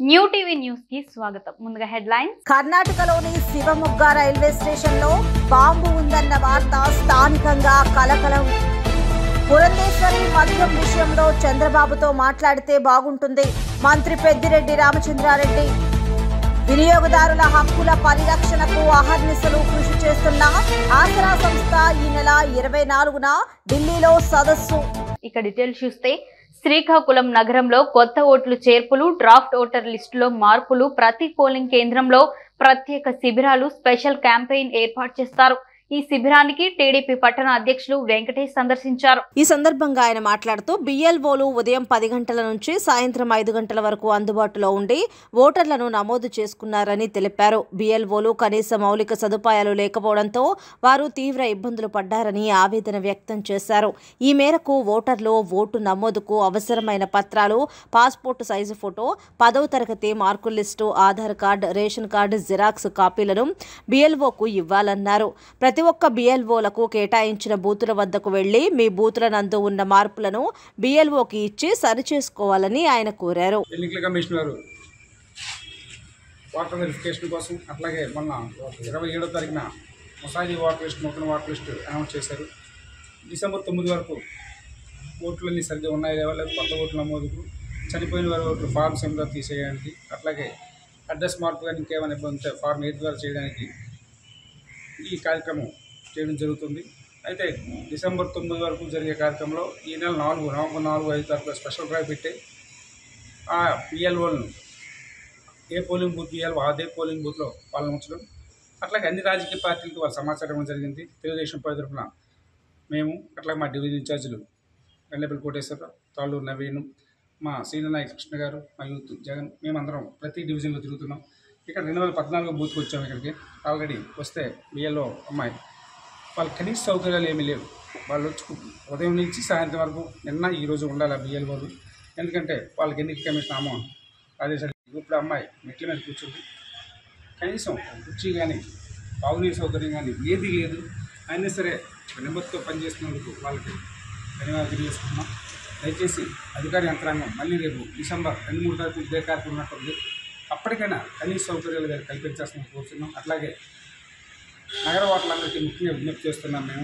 new TV news కి స్వాగతం ముందుగా హెడ్లైన్స్ కర్ణాటకలోని శివమొగ్గ రైల్వే స్టేషన్లో బాంబు ఉందన్న వార్త స్థానికంగా కలకలం పురంధేశ్వరి మద్యం విషయంలో చంద్రబాబుతో మాట్లాడితే బాగుంటుంది మంత్రి పెద్దిరెడ్డి రామచంద్రారెడ్డి వినియోగదారుల హక్కుల పరిరక్షణకు అహర్నిశలు కృషి చేస్తున్న ఆసరా సంస్థ ఈ నెల ఇరవై నాలుగున ఢిల్లీలో సదస్సు ఇక డీటెయిల్స్ చూస్తే శ్రీకాకుళం నగరంలో కొత్త ఓట్లు చేర్పులు డ్రాఫ్ట్ ఓటర్ లిస్టులో మార్పులు ప్రతి పోలింగ్ కేంద్రంలో ప్రత్యేక శిబిరాలు స్పెషల్ క్యాంపెయిన్ ఏర్పాటు చేస్తారు ఈ శిబిరానికి టీడీపీ పట్టణ అధ్యక్షులు వెంకటేష్ సందర్శించారు ఈ సందర్భంగా ఆయన మాట్లాడుతూ బిఎల్ఓలు ఉదయం పది గంటల నుంచి సాయంత్రం ఐదు గంటల వరకు అందుబాటులో ఉండి ఓటర్లను నమోదు చేసుకున్నారని తెలిపారు బిఎల్ఓలు కనీస మౌలిక సదుపాయాలు లేకపోవడంతో వారు తీవ్ర ఇబ్బందులు పడ్డారని ఆవేదన వ్యక్తం చేశారు ఈ మేరకు ఓటర్లు ఓటు నమోదుకు అవసరమైన పత్రాలు పాస్పోర్ట్ సైజు ఫోటో పదవ తరగతి మార్కుల list Aadhaar card ration card xerox కాపీలను బిఎల్ఓకు ఇవ్వాలన్నారు ప్రతి ఒక్క బిఎల్ఓలకు కేటాయించిన బూతుల వద్దకు వెళ్లి మీ బూతుల నందు ఉన్న మార్పులను బిఎల్ఓకి ఇచ్చి సరిచేసుకోవాలని ఆయన కోరారు ఎన్నికల కమిషన్ వారు ఓటర్ వెరిఫికేషన్ కోసం అట్లాగే మొన్న ఇరవై ఏడో తారీఖున ముసాయి ఓటర్ లిస్ట్ నూతన ఓటర్ లిస్ట్ అనౌన్స్ చేశారు డిసెంబర్ తొమ్మిది వరకు ఓట్లన్నీ సరిగ్గా ఉన్నాయో లేవో లేదా కొత్త ఓట్ల నమోదుకు చనిపోయిన వారి ఓట్లు ఫార్మ్ సెవెన్ ద్వారా తీసేయడానికి అట్లాగే అడ్రస్ మార్పు కానీ ఇంకేమైనా ఇబ్బంది ఉంటే ఫార్మ్ ఎయిట్ ద్వారా చేయడానికి ఈ కార్యక్రమం చేయడం జరుగుతుంది అయితే డిసెంబర్ తొమ్మిది వరకు జరిగే కార్యక్రమంలో ఈ నెల నాలుగు నవంబర్ నాలుగు ఐదు తారీఖులో స్పెషల్ డ్రైవ్ పెట్టి ఆ పిఎల్ఓలను ఏ పోలింగ్ బూత్ పిఎల్ఓ అదే పోలింగ్ బూత్లో వాళ్ళని ఉంచడం అట్లాగే అన్ని రాజకీయ పార్టీలకు వాళ్ళ సమాచారం ఇవ్వడం జరిగింది తెలుగుదేశం పార్టీ తరఫున మేము అట్లాగే మా డివిజన్ ఇన్ఛార్జీలు వెల్లెపల్లి కోటేశ్వరరావు తాళ్ళూరు నవీన్ మా సీనియర్ నాయక్ కృష్ణ గారు మా యూత్ జగన్ మేమందరం ప్రతి డివిజన్లో తిరుగుతున్నాం ఇక్కడ రెండు వేల పద్నాలుగు బూత్కి వచ్చాము ఇక్కడికి ఆల్రెడీ వస్తే బిఎల్ఓ అమ్మాయి వాళ్ళ కనీస సౌకర్యాలు ఏమీ లేవు వాళ్ళు వచ్చి ఉదయం నుంచి సాయంత్రం వరకు నిన్న ఈరోజు ఉండాలి ఆ బిఎల్ఓలు ఎందుకంటే వాళ్ళకి ఎన్నికల కమిషన్ ఆమో ఆదేశాలు ఇప్పుడు అమ్మాయి మెట్ల మీద కూర్చుంది కనీసం కుర్చీ కానీ తాగునీరు సౌకర్యం కానీ ఏది లేదు అయినా సరే నెంబర్తో పనిచేస్తున్నందుకు వాళ్ళకి ధన్యవాదాలు తెలియజేస్తున్నాం దయచేసి అధికార యంత్రాంగం మళ్ళీ రేపు డిసెంబర్ రెండు మూడు తారీఖు ఇదే కార్యక్రమం ఉన్నట్టుంది అప్పటికైనా కనీస సౌకర్యాలు గారు కల్పించాల్సిన కోరుతున్నాం అట్లాగే నగర ఓటర్లందరికీ ముఖ్యంగా విజ్ఞప్తి చేస్తున్నాం మేము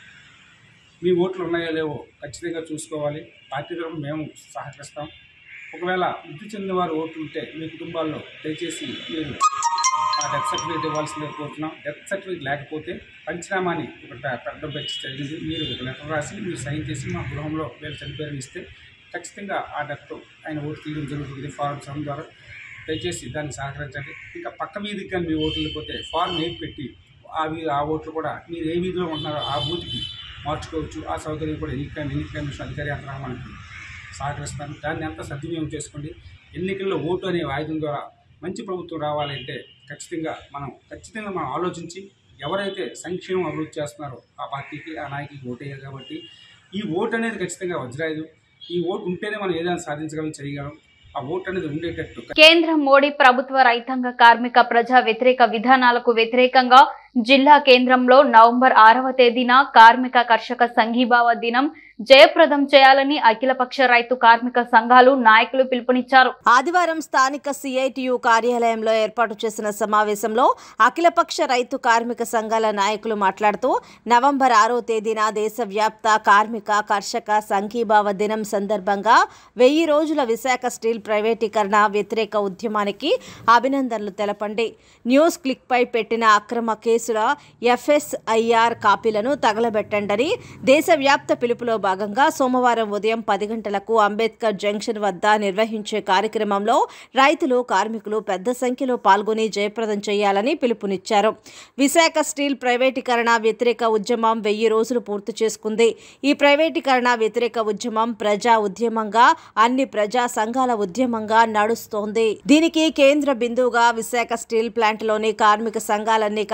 మీ ఓట్లు ఉన్నాయో లేవో ఖచ్చితంగా చూసుకోవాలి పార్టీ తరఫున మేము సహకరిస్తాం ఒకవేళ మృతి చెందిన వారు ఓట్లు ఉంటే మీ కుటుంబాల్లో దయచేసి మీరు ఆ డెత్ సర్టిఫికేట్ ఇవ్వాల్సిందే కోరుతున్నాం డెత్ సర్టిఫికేట్ లేకపోతే పంచనామాని ఒక పెట్టడం పెట్టి జరిగింది మీరు ఒక లెటర్ రాసి మీరు సైన్ చేసి మా గృహంలో వీళ్ళు చనిపోయారని ఇస్తే ఖచ్చితంగా ఆ డెత్ ఆయన ఓటు తీయడం జరుగుతుంది ఫారం సెవెన్ ద్వారా దయచేసి దాన్ని సహకరించండి ఇంకా పక్క వీధికి కానీ మీ ఓట్లు వెళ్ళిపోతే ఫారం ఎయిట్ పెట్టి ఆ వీ ఆ ఓట్లు కూడా మీరు ఏ వీధిలో ఉంటున్నారో ఆ బూత్కి మార్చుకోవచ్చు ఆ సౌకర్యం కూడా ఎన్నిక ఎన్నిక కమిషన్ అధికారి యంత్రాంగానికి సహకరిస్తాను దాన్ని అంతా సద్వినియోగం చేసుకోండి ఎన్నికల్లో ఓటు అనే ఆయుధం ద్వారా మంచి ప్రభుత్వం రావాలంటే ఖచ్చితంగా మనం ఖచ్చితంగా మనం ఆలోచించి ఎవరైతే సంక్షేమం అభివృద్ధి చేస్తున్నారో ఆ పార్టీకి ఆ నాయకుడికి ఓటేయాలి కాబట్టి ఈ ఓటు అనేది ఖచ్చితంగా వజ్రాయుధం ఈ ఓటు ఉంటేనే మనం ఏదైనా సాధించగలం చేయగలం ఆ ఓటు అనేది ఉండేటట్టు కేంద్రం మోడీ ప్రభుత్వ రైతాంగ కార్మిక ప్రజా వ్యతిరేక విధానాలకు వ్యతిరేకంగా జిల్లా కేంద్రంలో నవంబర్ ఆరవ తేదీన కార్మిక కర్షక సంఘీభావ దినం జయప్రదం చేయాలని అఖిలపక్ష రైతు కార్మిక సంఘాలు నాయకులు పిలుపునిచ్చారు ఆదివారం స్థానిక సిఐటియు కార్యాలయంలో ఏర్పాటు చేసిన సమావేశంలో అఖిలపక్ష రైతు కార్మిక సంఘాల నాయకులు మాట్లాడుతూ నవంబర్ ఆరో తేదీన దేశవ్యాప్త కార్మిక కర్షక సంఘీభావ దినం సందర్భంగా వెయ్యి రోజుల విశాఖ స్టీల్ ప్రైవేటీకరణ వ్యతిరేక ఉద్యమానికి అభినందనలు తెలపండి న్యూస్ క్లిక్ పై పెట్టిన అక్రమ కేసుల ఎఫ్ఎస్ఐఆర్ కాపీలను తగలబెట్టండని దేశవ్యాప్త పిలుపులో భాగంగా సోమవారం ఉదయం పది గంటలకు అంబేద్కర్ జంక్షన్ వద్ద నిర్వహించే కార్యక్రమంలో రైతులు కార్మికులు పెద్ద సంఖ్యలో పాల్గొని జయప్రదం చేయాలని పిలుపునిచ్చారు విశాఖ స్టీల్ ప్రైవేటీకరణ వ్యతిరేక ఉద్యమం వెయ్యి రోజులు పూర్తి చేసుకుంది ఈ ప్రైవేటీకరణ వ్యతిరేక ఉద్యమం ప్రజా ఉద్యమంగా అన్ని ప్రజా సంఘాల ఉద్యమంగా నడుస్తోంది దీనికి కేంద్ర బిందువుగా విశాఖ స్టీల్ ప్లాంట్లోని కార్మిక సంఘాలన్నీ కలిసి నడుపు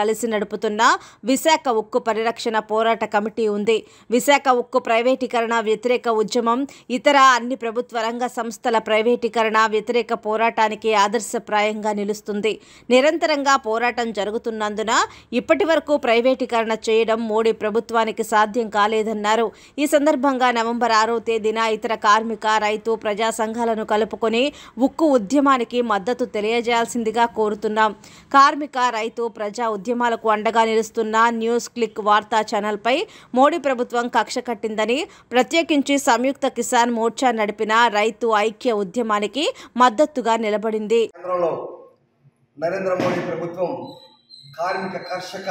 నడుపుతున్న విశాఖ ఉక్కు పరిరక్షణ పోరాట కమిటీ ఉంది విశాఖ ఉక్కు ప్రైవేటీకరణ వ్యతిరేక ఉద్యమం ఇతర అన్ని ప్రభుత్వ రంగ సంస్థల ప్రైవేటీకరణ వ్యతిరేక పోరాటానికి ఆదర్శప్రాయంగా నిలుస్తుంది నిరంతరంగా పోరాటం జరుగుతున్నందున ఇప్పటి వరకు ప్రైవేటీకరణ చేయడం మోడీ ప్రభుత్వానికి సాధ్యం కాలేదన్నారు ఈ సందర్భంగా నవంబర్ ఆరో తేదీన ఇతర కార్మిక రైతు ప్రజా సంఘాలను కలుపుకొని ఉక్కు ఉద్యమానికి మద్దతు తెలియజేయాల్సిందిగా కోరుతున్నాం కార్మిక రైతు ప్రజా ఉద్యమాలకు అండగా నిలుస్తున్న న్యూస్ క్లిక్ వార్తా ఛానల్పై మోడీ ప్రభుత్వం కక్ష కట్టిందని ప్రత్యేకించి సంయుక్త కిసాన్ మోర్చా నడిపిన రైతు ఐక్య ఉద్యమానికి మద్దతుగా నిలబడింది కేంద్రంలో నరేంద్ర మోడీ ప్రభుత్వం కార్మిక కర్షక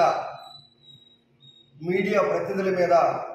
మీడియా ప్రతినిధుల మీద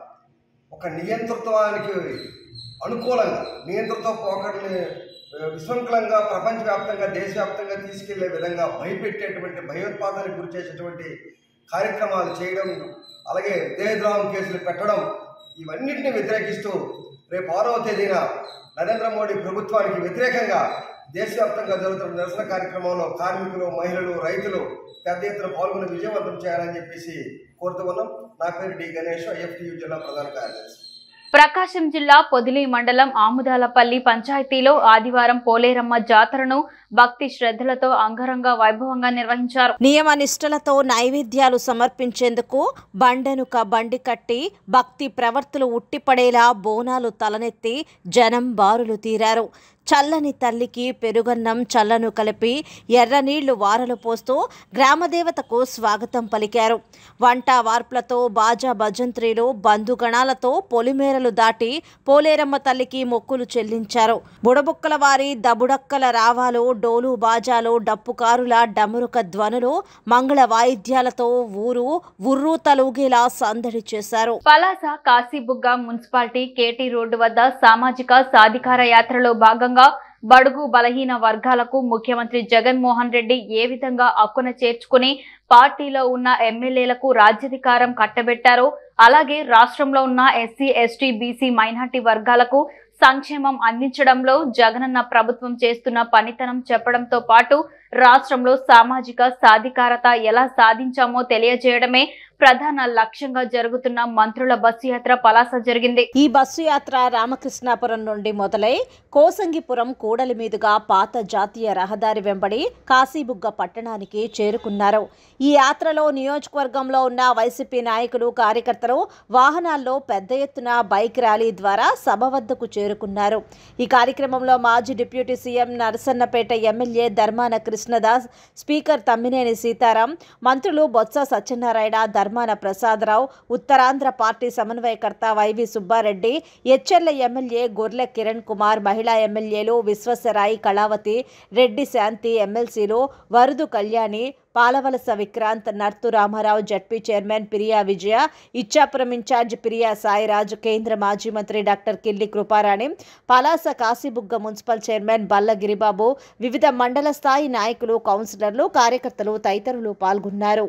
ఒక నియంతృత్వానికి అనుకూలంగా నియంతృత్వ పోకడని ఆ, విశృంఖలంగా ప్రపంచవ్యాప్తంగా దేశవ్యాప్తంగా తీసుకెళ్లే విధంగా భయపెట్టేటువంటి భయోత్పాదానికి గురి చేసేటువంటి కార్యక్రమాలు చేయడం అలాగే దేహద్రోహం కేసులు పెట్టడం ఇవన్నింటిని వ్యతిరేకిస్తూ రేపు ఆరవ తేదీన నరేంద్ర మోడీ ప్రభుత్వానికి వ్యతిరేకంగా దేశవ్యాప్తంగా జరుగుతున్న నిరసన కార్యక్రమంలో కార్మికులు మహిళలు రైతులు పెద్ద ఎత్తున పాల్గొని విజయవంతం చేయాలని చెప్పేసి కోరుతూ ఉన్నాం నా పేరు డి గణేష్ ఎఫ్టియు జిల్లా ప్రధాన కార్యదర్శి ప్రకాశం జిల్లా పొదిలి మండలం ఆముదాలపల్లి పంచాయతీలో ఆదివారం పోలేరమ్మ జాతరను భక్తి శ్రద్ధలతో అంగరంగ వైభవంగా నిర్వహించారు నియమ నిష్ఠలతో నైవేద్యాలు సమర్పించేందుకు బండెనుక బండి కట్టి భక్తి ప్రవర్తులు ఉట్టిపడేలా బోనాలు తలనెత్తి జనం బారులు తీరారు చల్లని తల్లికి పెరుగన్నం చల్లను కలిపి ఎర్ర నీళ్లు వారలు పోస్తూ గ్రామదేవతకు స్వాగతం పలికారు వంట వార్పులతో బాజా భజంత్రీలు బంధుగణాలతో పొలిమేరలు దాటి పోలేరమ్మ తల్లికి మొక్కులు చెల్లించారు బుడబుక్కల వారి దబుడక్కల రావాలు డోలు బాజాలు డప్పుకారుల డమరుక ధ్వనులు మంగళ వాయిద్యాలతో ఊరు ఉర్రు తలూగేలా సందడి చేశారు Palasa Kasibugga municipality KT road వద్ద సామాజిక సాధికార యాత్రలో భాగంగా బడుగు బలహీన వర్గాలకు ముఖ్యమంత్రి జగన్మోహన్ రెడ్డి ఏ విధంగా అక్కున చేర్చుకుని పార్టీలో ఉన్న ఎమ్మెల్యేలకు రాజ్యాధికారం కట్టబెట్టారో అలాగే రాష్ట్రంలో ఉన్న ఎస్సీ ఎస్టీ బీసీ మైనార్టీ వర్గాలకు సంక్షేమం అందించడంలో జగనన్న ప్రభుత్వం చేస్తున్న పనితనం చెప్పడంతో పాటు రాష్ట్రంలో సామాజిక సాధికారత ఎలా సాధించామో తెలియజేయడమే ప్రధాన లక్ష్యంగా జరుగుతున్న మంత్రుల బస్సు యాత్ర పలాస జరిగింది ఈ బస్సు యాత్ర రామకృష్ణాపురం నుండి మొదలై కోసంగిపురం కూడలి మీదుగా పాత జాతీయ రహదారి వెంబడి కాశీబుగ్గ పట్టణానికి చేరుకున్నారు ఈ యాత్రలో నియోజకవర్గంలో ఉన్న వైసీపీ నాయకులు కార్యకర్తలు వాహనాల్లో పెద్ద ఎత్తున బైక్ ర్యాలీ ద్వారా సభ వద్దకు చేరుకున్నారు ఈ కార్యక్రమంలో మాజీ deputy CM Narasannapeta MLA Dharmana Krishnadas speaker Tammineni Sitaram మంత్రులు బొత్స సత్యనారాయణ ధర్మాన ప్రసాదరావు ఉత్తరాంధ్ర పార్టీ సమన్వయకర్త వైవి సుబ్బారెడ్డి ఎచ్చెర్ల ఎమ్మెల్యే గొర్లె కిరణ్ కుమార్ మహిళా ఎమ్మెల్యేలు విశ్వసరాయి కళావతి రెడ్డి శాంతి ఎమ్మెల్సీలు Varudu Kalyani Palavalasa Vikranth Narthu Ramarao ZP chairman Piriya Vijaya Ichchapuram in-charge Piriya Sairaj కేంద్ర మాజీ మంత్రి doctor Killi Kruparani Palasa Kasibugga municipal chairman Balla Giribabu వివిధ మండల స్థాయి నాయకులు కౌన్సిలర్లు కార్యకర్తలు తదితరులు పాల్గొన్నారు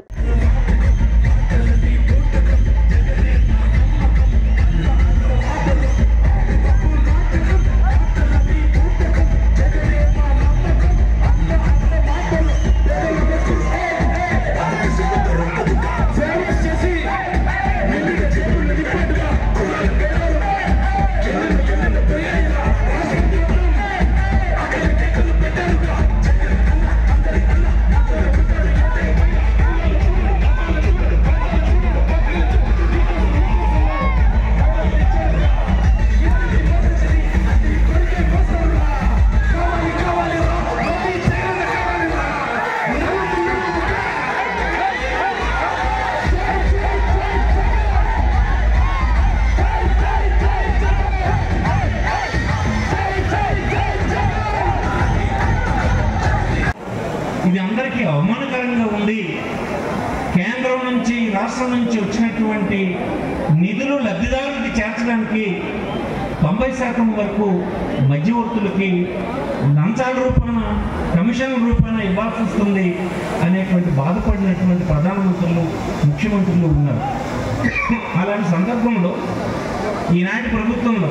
ఇది అందరికీ అవమానకరంగా ఉంది కేంద్రం నుంచి రాష్ట్రం నుంచి వచ్చినటువంటి నిధులు లబ్ధిదారులకి చేర్చడానికి తొంభై శాతం వరకు మధ్యవర్తులకి లంచాల రూపాన కమిషన్ రూపాన ఇవ్వాల్సి వస్తుంది అనేటువంటి బాధపడినటువంటి ప్రధానమంత్రులు ముఖ్యమంత్రులు ఉన్నారు అలాంటి సందర్భంలో ఈనాటి ప్రభుత్వంలో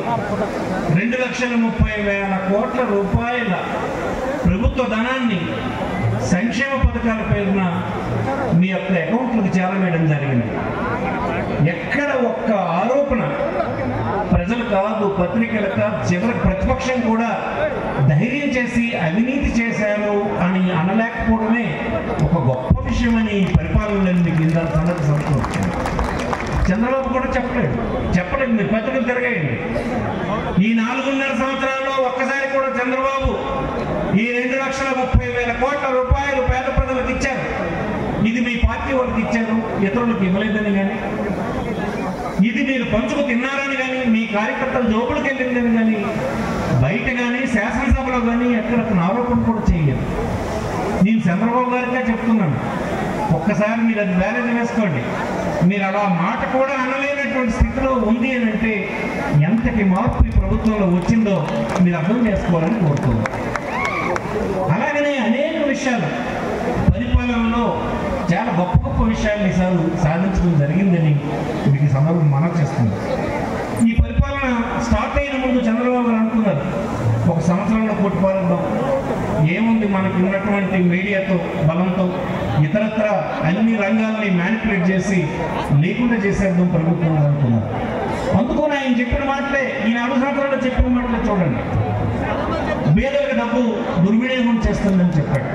రెండు లక్షల ముప్పై వేల కోట్ల రూపాయల ప్రభుత్వ ధనాన్ని సంక్షేమ పథకాల పేరున మీ యొక్క అకౌంట్లకు చేరవేయడం జరిగింది ఎక్కడ ఒక్క ఆరోపణ ప్రజలు కాదు పత్రికలు కాదు చివరికి ప్రతిపక్షం కూడా ధైర్యం చేసి అవినీతి చేశారు అని అనలేకపోవడమే ఒక గొప్ప విషయమని ఈ పరిపాలనలో మీకు ఇందాక సంగతి సంతోషం చంద్రబాబు కూడా చెప్పలేదు చెప్పలేదు మీరు పత్రికలు తిరగేయండి ఈ నాలుగున్నర సంవత్సరాల్లో ఒక్కసారి కూడా చంద్రబాబు ఈ రెండు లక్షల ముప్పై వేల కోట్ల రూపాయలు పేద ప్రజలకు ఇచ్చారు ఇది మీ పార్టీ వాళ్ళకి ఇచ్చారు ఇతరులకు ఇవ్వలేదని కానీ ఇది మీరు పంచుకు తిన్నారని కానీ మీ కార్యకర్తలు జోబులకు వెళ్ళిందని కానీ బయట కానీ శాసనసభలో కానీ ఎక్కడ ఒక ఆరోపణ కూడా చేయలేదు నేను చంద్రబాబు గారిగా చెప్తున్నాను ఒక్కసారి మీరు అది బ్యాలెన్స్ వేసుకోండి మీరు అలా మాట కూడా అనలేనటువంటి స్థితిలో ఉంది అని అంటే ఎంతటి మార్పు ఈ ప్రభుత్వంలో వచ్చిందో మీరు అర్థం చేసుకోవాలని కోరుతున్నాను అలాగనే అనేక విషయాలు పరిపాలనలో చాలా గొప్ప గొప్ప విషయాలు ఈసారి సాధించడం జరిగిందని మీకు ఈ సందర్భం మనం చేస్తుంది ఈ పరిపాలన స్టార్ట్ అయిన ముందు చంద్రబాబు గారు అనుకున్నారు ఒక సంవత్సరంలో కోటి పాల్గొందాం ఏముంది మనకి ఉన్నటువంటి మీడియాతో బలంతో ఇతరత్ర అన్ని రంగాల్ని మ్యానిపులేట్ చేసి లేకుండా చేసేద్దాం ప్రభుత్వం అని అనుకున్నారు అందుకని ఆయన చెప్పిన మాటలే ఈ నాలుగు సంవత్సరాల్లో చెప్పిన మాటలే చూడండి పేదలకు డబ్బు దుర్వినియోగం చేస్తుందని చెప్పాడు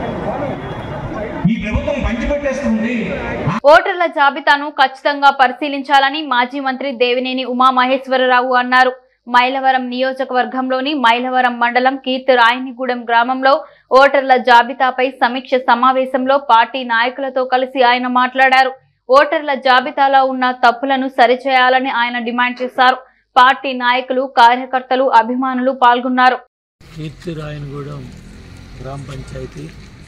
ఈ ప్రభుత్వం పంచిపెట్టేస్తుంది ఓటర్ల జాబితాను ఖచ్చితంగా పరిశీలించాలని మాజీ మంత్రి దేవినేని ఉమామహేశ్వరరావు అన్నారు మైలవరం నియోజకవర్గంలోని మైలవరం మండలం కీర్తి రాయనిగూడెం గ్రామంలో ఓటర్ల జాబితాపై సమీక్ష సమావేశంలో పార్టీ నాయకులతో కలిసి ఆయన మాట్లాడారు ఓటర్ల జాబితాలో ఉన్న తప్పులను సరిచేయాలని ఆయన డిమాండ్ చేశారు పార్టీ నాయకులు కార్యకర్తలు అభిమానులు పాల్గొన్నారు కీర్తి రాయనగూడెం గ్రామ పంచాయతీ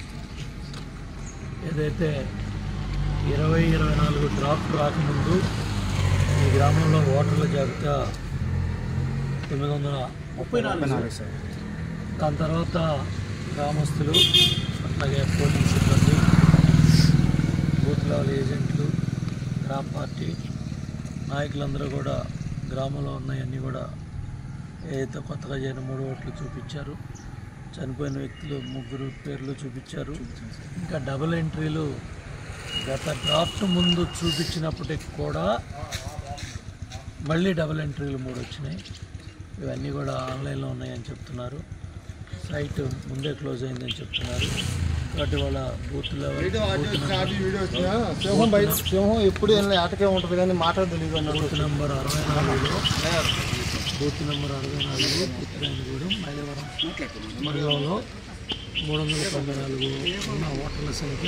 ఏదైతే ఇరవై ఇరవై నాలుగు డ్రాఫ్ట్ రాకముందు ఈ గ్రామంలో ఓటర్ల జాబితా తొమ్మిది వందల ముప్పై నాలుగు దాని తర్వాత గ్రామస్తులు అట్లాగే పోలీస్ సిబ్బంది బూత్ లెవెల్ ఏజెంట్లు గ్రామ పార్టీ నాయకులందరూ కూడా గ్రామంలో ఉన్నాయన్నీ కూడా ఏదైతే కొత్తగా చేరిన మూడు ఓట్లు చూపించారు చనిపోయిన వ్యక్తులు ముగ్గురు పేర్లు చూపించారు ఇంకా డబుల్ ఎంట్రీలు గత డ్రాఫ్ట్ ముందు చూపించినప్పటికి కూడా మళ్ళీ డబుల్ ఎంట్రీలు మూడు వచ్చినాయి ఇవన్నీ కూడా ఆన్లైన్లో ఉన్నాయని చెప్తున్నారు సైట్ ముందే క్లోజ్ అయిందని చెప్తున్నారు కాబట్టి వాళ్ళ బూత్ లెవెల్ బూత్ నెంబర్- సింహం బయట సింహం ఎప్పుడు వెళ్ళిన ఆటకే ఉంటుంది కానీ మాట తెలియదు అన్నాడు బూత్ నెంబర్ అరవై నాలుగులో బూత్ నెంబర్ అరవై నాలుగు పుత్రాయనగూడెం మైలవరం మండలంలో మూడు వందల తొంభై నాలుగు ఉన్న ఓటర్ల సంఖ్య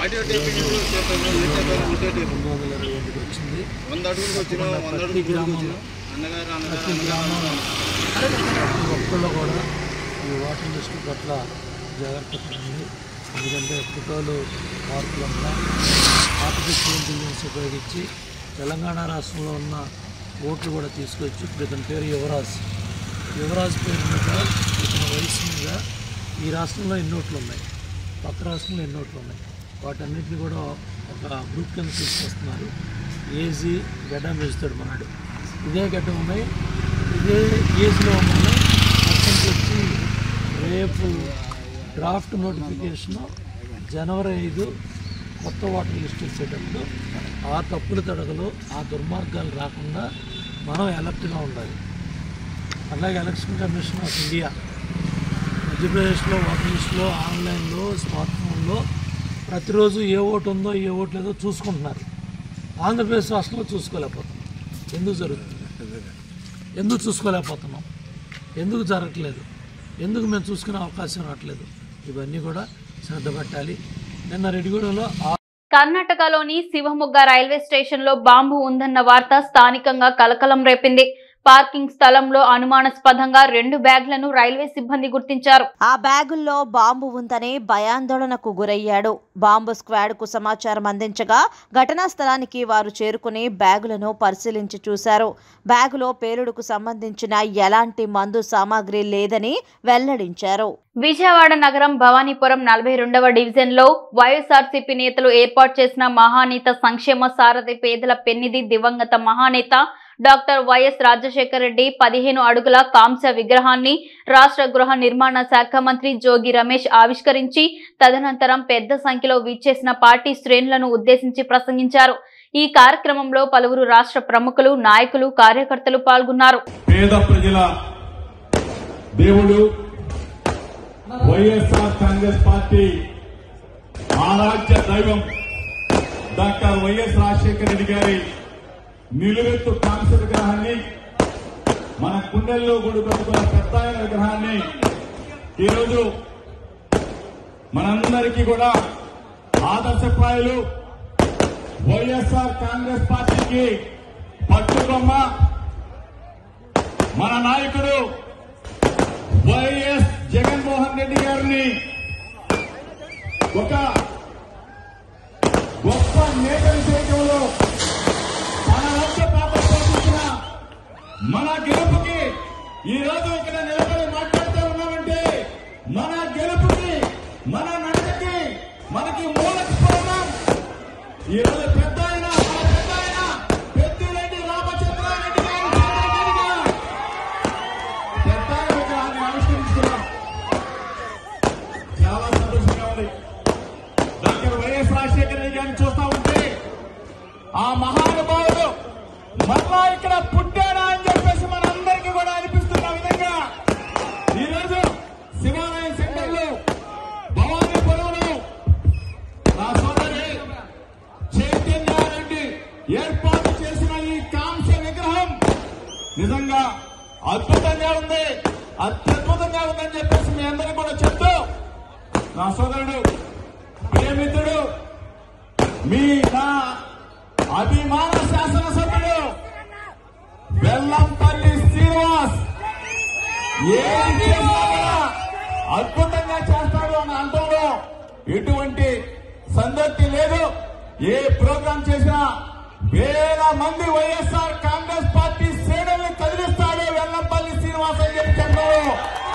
రెండు వందల ఇరవై ఎనిమిది వచ్చింది ప్రతి గ్రామంలో ప్రతి గ్రామంలో ప్రతి ఒక్కళ్ళు కూడా ఈ ఓటర్ లిస్టు పట్ల జాగ్రత్త పడండి ఎందుకంటే ఫోటోలు మార్పులు వల్ల ఆర్టిఫిషియల్ ఇంటెలిజెన్స్ ఉపయోగించి తెలంగాణ రాష్ట్రంలో ఉన్న ఓట్లు కూడా తీసుకొచ్చి ఇప్పుడు ఇతని పేరు యువరాజ్ యువరాజ్ పేరు మీద ఇతని వయసు మీద ఈ రాష్ట్రంలో ఎన్ని ఓట్లు ఉన్నాయి పక్క రాష్ట్రంలో ఎన్ని ఓట్లు ఉన్నాయి వాటన్నిటిని కూడా ఒక గ్రూప్ కింద తీసుకొస్తున్నారు ఏజీ గడ్డం వేస్తాడు మనడు ఇదే గడ్డం ఉన్నాయి ఇదే ఏజ్లో ఉన్నాయి పర్సెంట్ వచ్చి రేపు డ్రాఫ్ట్ నోటిఫికేషన్ జనవరి ఐదు కొత్త ఓటర్ లిస్ట్ ఇచ్చేటప్పుడు ఆ తప్పుల తడకలు ఆ దుర్మార్గాలు రాకుండా మనం అలర్ట్గా ఉండాలి అలాగే ఎలక్షన్ కమిషన్ ఆఫ్ ఇండియా మధ్యప్రదేశ్లో ఓటర్ లిస్టులో ఆన్లైన్లో స్మార్ట్ ఫోన్లో ప్రతిరోజు ఏ ఓటు ఉందో ఏ ఓటు లేదో చూసుకుంటున్నారు ఆంధ్రప్రదేశ్ రాష్ట్రంలో చూసుకోలేకపోతున్నాం ఎందుకు జరుగుతుంది ఎందుకు చూసుకోలేకపోతున్నాం ఎందుకు జరగట్లేదు ఎందుకు మేము చూసుకునే అవకాశం రావట్లేదు ఇవన్నీ కూడా శ్రద్ధ పెట్టాలి నిన్న రెడ్డిగూడెంలో ఆ కర్ణాటకలోని శివమొగ్గ రైల్వే స్టేషన్ లో బాంబు ఉందన్న వార్త స్థానికంగా కలకలం రేపింది పార్కింగ్ స్థలంలో అనుమానాస్పదంగా రెండు బ్యాగ్లను రైల్వే సిబ్బంది గుర్తించారు ఆ బ్యాగుల్లో బాంబు ఉందని భయాందోళనకు గురయ్యాడు బాంబు స్క్వాడ్కు సమాచారం అందించగా ఘటనా స్థలానికి వారు చేరుకుని బ్యాగులను పరిశీలించి చూశారు బ్యాగులో పేలుడుకు సంబంధించిన ఎలాంటి మందు సామాగ్రి లేదని వెల్లడించారు విజయవాడ నగరం భవానీపురం నలభై రెండవ డివిజన్ లో వైఎస్ఆర్సీపీ నేతలు ఏర్పాటు చేసిన మహానేత సంక్షేమ సారథి పేదల పెన్నిధి దివంగత మహానేత డాక్టర్ వైఎస్ రాజశేఖర రెడ్డి పదిహేను అడుగుల కాంస్య విగ్రహాన్ని రాష్ట్ర గృహ నిర్మాణ శాఖ మంత్రి జోగి రమేష్ ఆవిష్కరించి తదనంతరం పెద్ద సంఖ్యలో విచ్చేసిన పార్టీ శ్రేణులను ఉద్దేశించి ప్రసంగించారు ఈ కార్యక్రమంలో పలువురు రాష్ట్ర ప్రముఖులు నాయకులు కార్యకర్తలు పాల్గొన్నారు పేద ప్రజల దేవుడు వైఎస్ఆర్ కాంగ్రెస్ పార్టీ ఆరాధ్య దైవం డాక్టర్ వైఎస్ రాజశేఖర రెడ్డి గారి నిలువెత్తు కాంస్య విగ్రహాన్ని మన కుండెల్లో గుడి పెట్టుకున్న పెద్ద ఆయన విగ్రహాన్ని ఈరోజు మనందరికీ కూడా ఆదర్శప్రాయులు వైఎస్ఆర్ కాంగ్రెస్ పార్టీకి పట్టుకొమ్మ మన నాయకుడు వైఎస్ జగన్మోహన్ రెడ్డి గారిని ఒక గొప్ప నేత చేయడంలో తన వంశ పాత్ర పోషించిన మన గెలుపుకి ఈ రోజు ఇక్కడ నిలబడి మాట్లాడుతూ ఉన్నామంటే మన గెలుపుకి మన నడకకి మనకి మూల స్ఫోటం ఈ రోజు పెద్ద ఆయన మన పెద్ద ఆయన పెద్దిరెడ్డి రామచంద్రారెడ్డి గారి చేతుల మీదుగా పెద్ద ఆయన విగ్రహాన్ని ఆవిష్కరించుకున్నాం చాలా సంతోషంగా ఉంది డాక్టర్ వైఎస్ రాజశేఖర రెడ్డి గారిని చూస్తా ఉంటే ఆ మహానుభావుడు మరలా ఇక్కడ పుట్టాడా అని చెప్పేసి మనందరికీ కూడా అనిపిస్తున్న విధంగా ఈరోజు శివాలయం సెంటర్లో భవానీపురంలో నా సోదరి చైతన్యారెడ్డి ఏర్పాటు చేసిన ఈ కాంస్య విగ్రహం నిజంగా అద్భుతంగా ఉంది అత్యద్భుతంగా ఉందని చెప్పేసి మీ అందరికీ కూడా చెప్తూ నా సోదరుడు ప్రేమితుడు మీ నా అభిమాన శాసనసభ్యుడు బెల్లంపల్లి శ్రీనివాస్ ఏది చేసినా కూడా అద్భుతంగా చేస్తాడు అన్న అంతంలో ఎటువంటి సందర్భి లేదు ఏ ప్రోగ్రాం చేసినా వేల మంది వైఎస్ఆర్ కాంగ్రెస్ పార్టీ శ్రేణుల్ని కదిలిస్తాడు వెల్లంపల్లి శ్రీనివాస్ అని చెప్పి చెప్పారు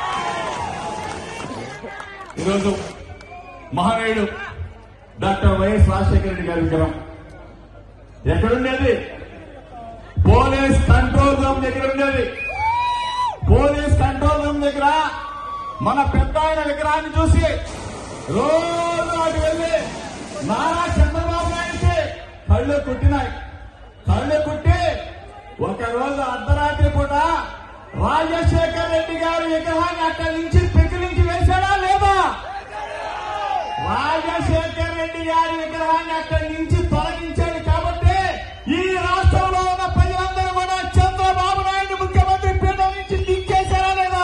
ఈరోజు మహనీయుడు డాక్టర్ వైఎస్ రాజశేఖర రెడ్డి గారి విగ్రహం ఎక్కడుండేది పోలీస్ కంట్రోల్ రూమ్ దగ్గర ఉండేది పోలీస్ కంట్రోల్ రూమ్ దగ్గర మన పెద్ద ఆయన విగ్రహాన్ని చూసి రోజు అటు వెళ్ళి నారా చంద్రబాబు నాయుడికి కళ్ళు కుట్టినాయి కళ్ళు కుట్టి ఒక రోజు అర్ధరాత్రి పూట రాజశేఖర్ రెడ్డి గారి విగ్రహాన్ని అక్కడి నుంచి పికిలించి వేశాడా లేదా రాజశేఖర్ రెడ్డి గారి విగ్రహాన్ని అక్కడి నుంచి తొలగించాడు కాబట్టి ఈ రాష్ట్రంలో ఉన్న ప్రజలందరూ కూడా చంద్రబాబు నాయుడు ముఖ్యమంత్రి పీఠం నుంచి దించేశారా లేదా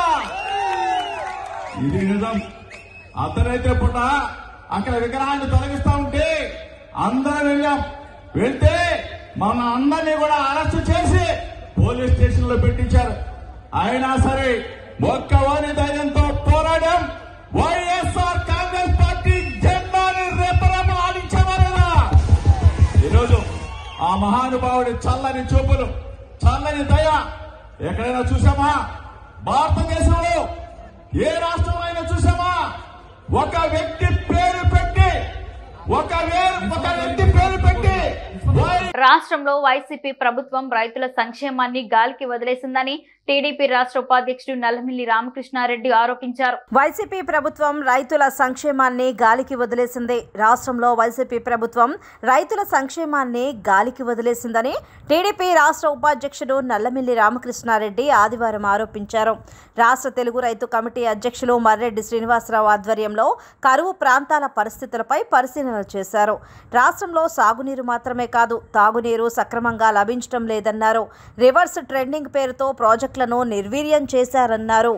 ఇది నిజం అర్ధరాత్రి పూట అక్కడ విగ్రహాన్ని తొలగిస్తా ఉంటే అందరం వెళ్ళాం వెళ్తే మన అందరినీ కూడా అరెస్ట్ చేసి పోలీస్ స్టేషన్ లో పెట్టించారు అయినా సరే ఒక్కవారి ధైర్యంతో పోరాడాం వైఎస్ఆర్ కాంగ్రెస్ పార్టీ జెండాని రెపరెప ఆడించేవారు ఈరోజు ఆ మహానుభావుడి చల్లని చూపులు చల్లని దయ ఎక్కడైనా చూసామా భారతదేశంలో ఏ రాష్ట్రంలో అయినా చూసామా ఒక వ్యక్తి పేరు పెట్టి ఒక వేరు ఒక వ్యక్తి పేరు పెట్టి వై రాష్ట్రంలో వైసీపీ ప్రభుత్వం రైతుల సంక్షేమాన్ని గాలికి వదిలేసిందని టీడీపీ రాష్ట్ర ఉపాధ్యక్షుడు నల్లమిల్లి రామకృష్ణారెడ్డి ఆరోపించారు వైసీపీ ప్రభుత్వం రైతుల సంక్షేమాన్ని గాలికి వదిలేసింది రాష్ట్రంలో వైసీపీ ప్రభుత్వం రైతుల సంక్షేమాన్ని గాలికి వదిలేసిందని టీడీపీ రాష్ట్ర ఉపాధ్యక్షుడు నల్లమిల్లి రామకృష్ణారెడ్డి ఆదివారం ఆరోపించారు రాష్ట్ర తెలుగు రైతు కమిటీ అధ్యక్షులు మర్రెడ్డి శ్రీనివాసరావు ఆధ్వర్యంలో కరువు ప్రాంతాల పరిస్థితులపై పరిశీలన చేశారు రాష్ట్రంలో సాగునీరు మాత్రమే కాదు తాగునీరు సక్రమంగా లభించడం లేదన్నారు రివర్స్ ట్రెండింగ్ పేరుతో ప్రాజెక్టులను నిర్వీర్యం చేశారన్నారు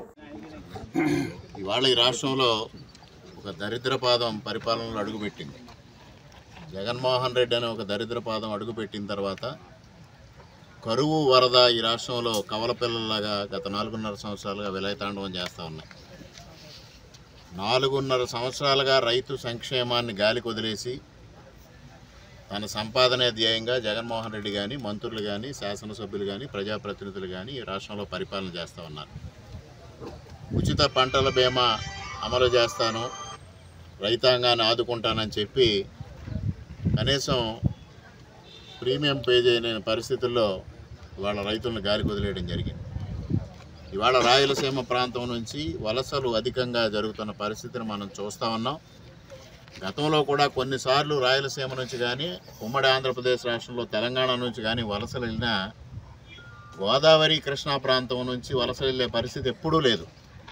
ఇవాళ ఈ రాష్ట్రంలో ఒక దరిద్రపాదం పరిపాలనలో అడుగుపెట్టింది జగన్మోహన్ రెడ్డి అనే ఒక దరిద్రపాదం అడుగుపెట్టిన తర్వాత కరువు వరద ఈ రాష్ట్రంలో కవల పిల్లల్లాగా గత నాలుగున్నర సంవత్సరాలుగా విలయతాండవం చేస్తూ ఉన్నాయి నాలుగున్నర సంవత్సరాలుగా రైతు సంక్షేమాన్ని గాలికి వదిలేసి తన సంపాదనే ధ్యేయంగా జగన్మోహన్ రెడ్డి కానీ మంత్రులు కానీ శాసనసభ్యులు కానీ ప్రజాప్రతినిధులు కానీ ఈ రాష్ట్రంలో పరిపాలన చేస్తూ ఉన్నారు ఉచిత పంటల బీమా అమలు చేస్తాను రైతాంగాన్ని ఆదుకుంటానని చెప్పి కనీసం ప్రీమియం పే చేయలేని పరిస్థితుల్లో ఇవాళ రైతులను గాలికి వదిలేయడం జరిగింది ఇవాళ రాయలసీమ ప్రాంతం నుంచి వలసలు అధికంగా జరుగుతున్న పరిస్థితిని మనం చూస్తూ ఉన్నాం గతంలో కూడా కొన్నిసార్లు రాయలసీమ నుంచి కానీ ఉమ్మడి ఆంధ్రప్రదేశ్ రాష్ట్రంలో తెలంగాణ నుంచి కానీ వలసలు వెళ్ళినా గోదావరి కృష్ణా ప్రాంతం నుంచి వలసలు వెళ్ళే పరిస్థితి ఎప్పుడూ లేదు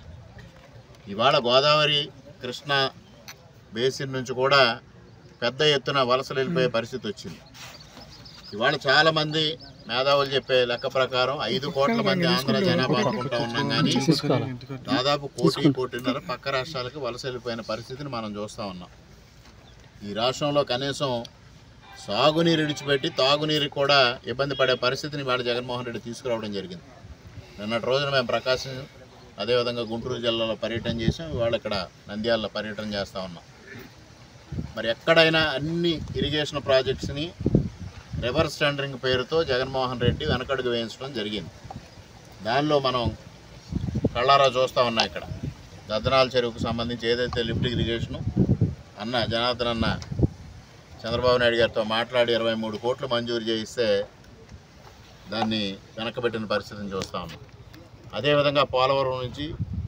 ఇవాళ గోదావరి కృష్ణా బేసిన్ నుంచి కూడా పెద్ద ఎత్తున వలసలు వెళ్ళిపోయే పరిస్థితి వచ్చింది ఇవాళ చాలామంది మేధావులు చెప్పే లెక్క ప్రకారం ఐదు కోట్ల మంది ఆంధ్ర జనాభా అనుకుంటా ఉన్నాం కానీ దాదాపు కోటి కోటిన్నర పక్క రాష్ట్రాలకు వలస వెళ్ళిపోయిన పరిస్థితిని మనం చూస్తూ ఉన్నాం ఈ రాష్ట్రంలో కనీసం సాగునీరు విడిచిపెట్టి తాగునీరు కూడా ఇబ్బంది పడే పరిస్థితిని వాళ్ళ జగన్మోహన్ రెడ్డి తీసుకురావడం జరిగింది నిన్నటి రోజున మేము ప్రకాశం అదేవిధంగా గుంటూరు జిల్లాలో పర్యటన చేసాం ఇవాళ ఇక్కడ నంద్యాలలో పర్యటన చేస్తూ ఉన్నాం మరి ఎక్కడైనా అన్ని ఇరిగేషన్ ప్రాజెక్ట్స్ని రివర్స్ టెండరింగ్ పేరుతో జగన్మోహన్ రెడ్డి వెనకడుగు వేయించడం జరిగింది దానిలో మనం కళ్ళారా చూస్తూ ఉన్నాం ఇక్కడ దద్దనాల చెరువుకు సంబంధించి ఏదైతే లిఫ్ట్ ఇరిగేషను అన్న జనార్దన్ అన్న చంద్రబాబు నాయుడు గారితో మాట్లాడి ఇరవై మూడు కోట్లు మంజూరు చేయిస్తే దాన్ని వెనకబెట్టిన పరిస్థితిని చూస్తూ ఉన్నాం అదేవిధంగా పోలవరం నుంచి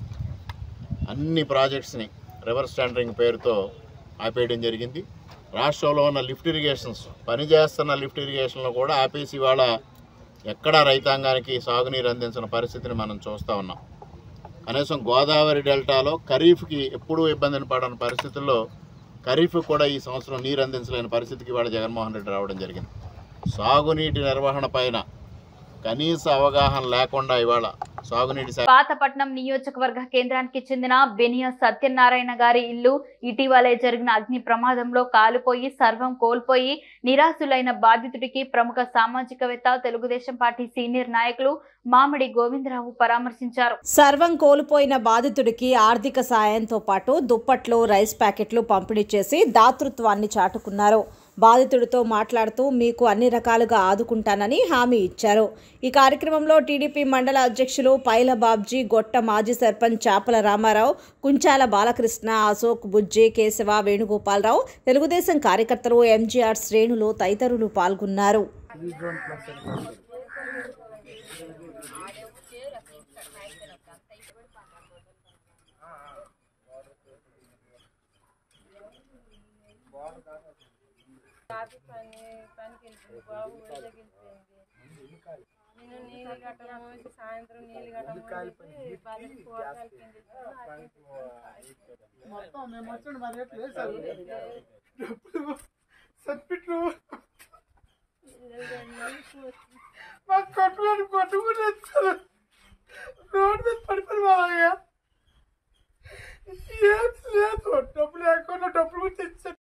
అన్ని ప్రాజెక్ట్స్ని రివర్స్ టెండరింగ్ పేరుతో ఆపేయడం జరిగింది రాష్ట్రంలో ఉన్న లిఫ్ట్ ఇరిగేషన్స్ పనిచేస్తున్న లిఫ్ట్ ఇరిగేషన్లో కూడా ఆపేసి ఇవాళ ఎక్కడా రైతాంగానికి సాగునీరు అందించిన పరిస్థితిని మనం చూస్తూ ఉన్నాం కనీసం గోదావరి డెల్టాలో ఖరీఫ్కి ఎప్పుడూ ఇబ్బందిని పడని పరిస్థితుల్లో ఖరీఫ్ కూడా ఈ సంవత్సరం నీరు అందించలేని పరిస్థితికి ఇవాళ జగన్మోహన్ రెడ్డి రావడం జరిగింది సాగునీటి నిర్వహణ పైన కనీస అవగాహన లేకుండా ఇవాళ సాగునీటి శాఖ పాతపట్నం నియోజకవర్గ కేంద్రానికి చెందిన బెనియా సత్యనారాయణ గారి ఇల్లు ఇటీవలే జరిగిన అగ్ని ప్రమాదంలో కాలిపోయి సర్వం కోల్పోయి నిరాశులైన బాధితుడికి ప్రముఖ సామాజికవేత్త తెలుగుదేశం పార్టీ సీనియర్ నాయకులు మామిడి గోవిందరావు పరామర్శించారు సర్వం కోల్పోయిన బాధితుడికి ఆర్థిక సాయంతో పాటు దుప్పట్లు రైస్ ప్యాకెట్లు పంపిణీ చేసి దాతృత్వాన్ని చాటుకున్నారు బాధితుడితో మాట్లాడుతూ మీకు అన్ని రకాలుగా ఆదుకుంటానని హామీ ఇచ్చారు ఈ కార్యక్రమంలో టీడీపీ మండల అధ్యక్షులు పైల బాబ్జీ గొట్ట మాజీ సర్పంచ్ చాపల రామారావు కుంచాల బాలకృష్ణ అశోక్ బుజ్జి కేశవ వేణుగోపాలరావు తెలుగుదేశం కార్యకర్తలు ఎంజీఆర్ శ్రేణులు తదితరులు పాల్గొన్నారు రాత్రి పని పనికి వెళ్తుంది బాబు ఊళ్ళోకి వెళ్ళిపోయింది నేను నీళ్ళు కట్టము సాయంత్రం నీళ్ళు కట్టము వాళ్ళకి కూరగాయలు మొత్తం మేము వచ్చాడు మరి రేపు లేదు సార్ డబ్బులు సర్టిఫికెట్లు మా కొట్టుకొని కొట్టుకుంటే సార్ రోడ్డు మీద పడిపోయి వాళ్ళగా ఏం లేదు డబ్బులు లేకుండా డబ్బులు కూడా తెచ్చారు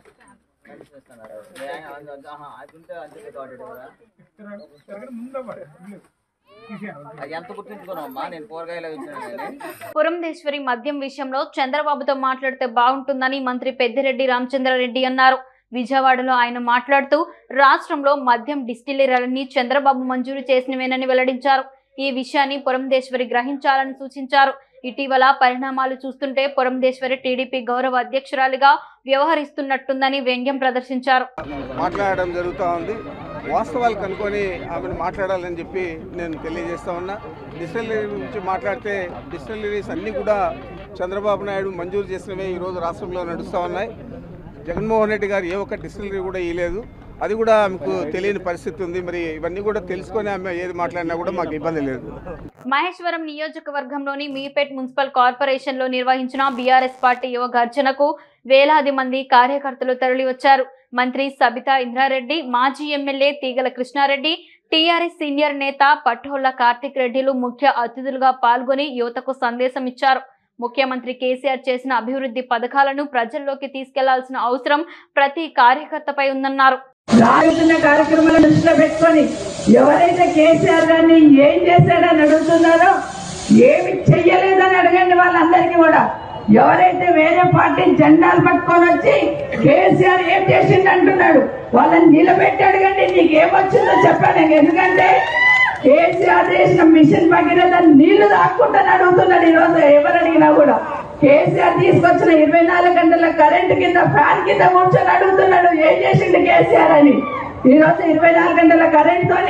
అది ఎంత గుర్తుంచుకున్నావమ్మా నేను కూరగాయలు ఇచ్చాను పురంధేశ్వరి మద్యం విషయంలో చంద్రబాబుతో మాట్లాడితే బాగుంటుందని మంత్రి పెద్దిరెడ్డి రామచంద్రారెడ్డి అన్నారు విజయవాడలో ఆయన మాట్లాడుతూ రాష్ట్రంలో మద్యం డిస్టిలరీలన్నీ చంద్రబాబు మంజూరు చేసినవేనని వెల్లడించారు ఈ విషయాన్ని పురంధేశ్వరి గ్రహించాలని సూచించారు ఇటీవల పరిణామాలు చూస్తుంటే పురంధేశ్వరి టీడీపీ గౌరవ అధ్యక్షురాలిగా వ్యవహరిస్తున్నట్టుందని వ్యంగ్యం ప్రదర్శించారు మాట్లాడడం జరుగుతూ ఉంది వాస్తవాలు కనుక్కొని ఆమెను మాట్లాడాలని చెప్పి నేను తెలియజేస్తా ఉన్నా డిస్టిలరీ గురించి మాట్లాడితే డిస్టిలరీస్ అన్నీ కూడా చంద్రబాబు నాయుడు మంజూరు చేసినవే ఈరోజు రాష్ట్రంలో నడుస్తూ ఉన్నాయి జగన్మోహన్ రెడ్డి గారు ఏ ఒక్క డిస్టిలరీ కూడా ఇవ్వలేదు అది కూడా ఆమెకు తెలియని పరిస్థితి ఉంది మరి ఇవన్నీ కూడా తెలుసుకొని ఆమె ఏది మాట్లాడినా కూడా మాకు ఇబ్బంది లేదు మహేశ్వరం నియోజకవర్గంలోని మీపేట్ మున్సిపల్ కార్పొరేషన్ లో నిర్వహించిన బీఆర్ఎస్ పార్టీ యువ గర్జనకు వేలాది మంది కార్యకర్తలు తరలివచ్చారు మంత్రి సబితా ఇంద్రారెడ్డి మాజీ ఎమ్మెల్యే తీగల కృష్ణారెడ్డి టీఆర్ఎస్ సీనియర్ నేత పట్టోళ్ల కార్తిక్ రెడ్డిలు ముఖ్య అతిథులుగా పాల్గొని యువతకు సందేశం ఇచ్చారు ముఖ్యమంత్రి కేసీఆర్ చేసిన అభివృద్ధి పథకాలను ప్రజల్లోకి తీసుకెళ్లాల్సిన అవసరం ప్రతి కార్యకర్తపై ఉందన్నారు రాబోతున్న కార్యక్రమాలను దృష్టిలో పెట్టుకొని ఎవరైతే కేసీఆర్ గారిని ఏం చేశాడని అడుగుతున్నారో ఏమి చెయ్యలేదని అడగండి వాళ్ళందరికీ కూడా ఎవరైతే వేరే పార్టీ జెండాలు పట్టుకొని వచ్చి కేసీఆర్ ఏం చేసిండు అంటున్నాడు వాళ్ళని నిలబెట్టి అడగండి నీకు ఏమొచ్చిందో చెప్పాను ఎందుకంటే కేసీఆర్ చేసిన మిషన్ భగీరథ నీళ్లు దాక్కుంటాను అడుగుతున్నాడు ఈ రోజు ఎవరు అడిగినా కూడా కేసీఆర్ తీసుకొచ్చిన ఇరవై నాలుగు గంటల కరెంటు కింద ఫ్యాన్ కింద కూర్చొని అడుగుతున్నాడు ఏం చేసిండు కేసీఆర్ అని ఈ రోజు ఇరవై నాలుగు గంటల కరెంట్ తోని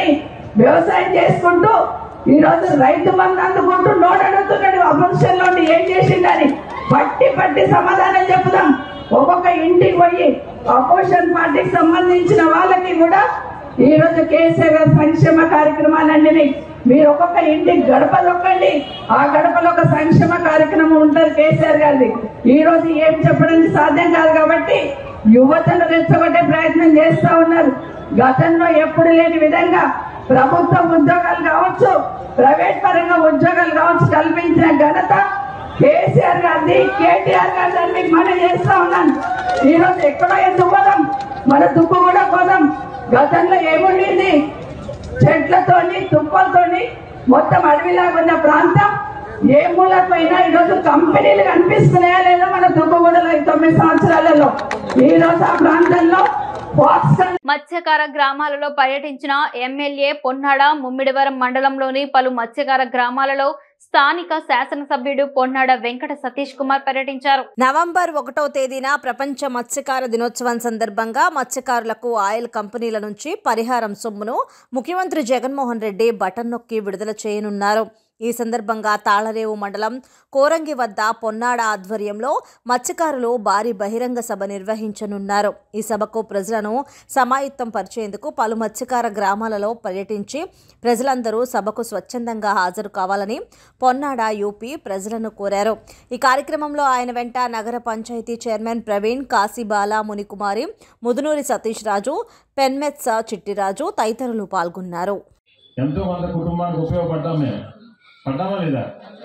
వ్యవసాయం చేసుకుంటూ ఈ రోజు రైతు బంధు అందుకుంటూ నోట్ అడుగుతున్నాడు అపోజిషన్ లో ఏం చేసిండని పట్టి పట్టి సమాధానం చెప్పుదాం ఒక్కొక్క ఇంటికి పోయి అపోజిషన్ పార్టీకి సంబంధించిన వాళ్ళకి కూడా ఈ రోజు కేసీఆర్ గారి సంక్షేమ కార్యక్రమాలన్నీ మీరు ఒక్కొక్క ఇంటికి గడప నొక్కండి ఆ గడపలో ఒక సంక్షేమ కార్యక్రమం ఉంటుంది కేసీఆర్ గారిది ఈ రోజు ఏం చెప్పడానికి సాధ్యం కాదు కాబట్టి యువతను రెచ్చగొట్టే ప్రయత్నం చేస్తా ఉన్నారు గతంలో ఎప్పుడు లేని విధంగా ప్రభుత్వ ఉద్యోగాలు కావచ్చు ప్రైవేట్ పరంగా ఉద్యోగాలు కావచ్చు కల్పించిన ఘనత కేసీఆర్ గారిది కేటీఆర్ గారిది అని మీకు మనం చేస్తా ఉన్నాను ఈ రోజు ఎక్కడో ఎందుకు పోదాం మన దుక్కు కూడా పోదాం గతంలో ఏముండేది చెట్లతోని తుప్పలతోని మొత్తం అడవిలాగా ఉన్న ప్రాంతం ఏ మూలకైనా ఈరోజు కంపెనీలు కనిపిస్తున్నాయా లేదా మన దుబ్బగూడలో ఈ తొమ్మిది సంవత్సరాలలో ఈ రోజు ఆ ప్రాంతంలో ఫాక్స్కాన్ మత్స్యకార గ్రామాలలో పర్యటించిన ఎమ్మెల్యే పొన్నాడ ముమ్మిడివరం మండలంలోని పలు మత్స్యకార గ్రామాలలో స్థానిక శాసనసభ్యుడు పొన్నాడ వెంకట సతీష్ కుమార్ పర్యటించారు నవంబర్ ఒకటో తేదీన ప్రపంచ మత్స్యకార దినోత్సవం సందర్భంగా మత్స్యకారులకు ఆయిల్ కంపెనీల నుంచి పరిహారం సొమ్మును ముఖ్యమంత్రి జగన్మోహన్ రెడ్డి బటన్ నొక్కి విడుదల చేయనున్నారు ఈ సందర్భంగా తాళరేవు మండలం కోరంగి వద్ద పొన్నాడ ఆధ్వర్యంలో మత్స్యకారులు భారీ బహిరంగ సభ నిర్వహించనున్నారు ఈ సభకు ప్రజలను సమాయుత్తం పరిచేందుకు పలు మత్స్యకార గ్రామాలలో పర్యటించి ప్రజలందరూ సభకు స్వచ్ఛందంగా హాజరు కావాలని పొన్నాడ యూపీ ప్రజలను కోరారు ఈ కార్యక్రమంలో ఆయన వెంట నగర పంచాయతీ చైర్మన్ ప్రవీణ్ కాశీబాల మునికుమారి ముదునూరి సతీష్ రాజు పెన్మెత్స చిట్టిరాజు తదితరులు పాల్గొన్నారు ఎంతో మంది కుటుంబానికి ఉపయోగపడ్డాం మేము పడ్డామా లేదా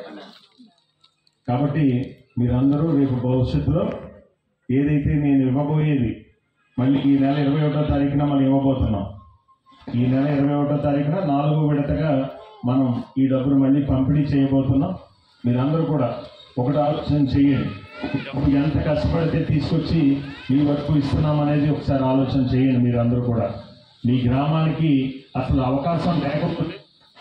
కాబట్టి మీరందరూ రేపు భవిష్యత్తులో ఏదైతే నేను ఇవ్వబోయేది మళ్ళీ ఈ నెల ఇరవై ఒకటో తారీఖున మనం ఇవ్వబోతున్నాం ఈ నెల ఇరవై ఒకటో తారీఖున నాలుగో విడతగా మనం ఈ డబ్బును మళ్ళీ పంపిణీ చేయబోతున్నాం మీరందరూ కూడా ఒకటి ఆలోచన చేయండి ఇప్పుడు ఎంత కష్టపడితే తీసుకొచ్చి మీ వరకు ఇస్తున్నాం అనేది ఒకసారి ఆలోచన చేయండి మీరందరూ కూడా మీ గ్రామానికి అసలు అవకాశం లేకపోతే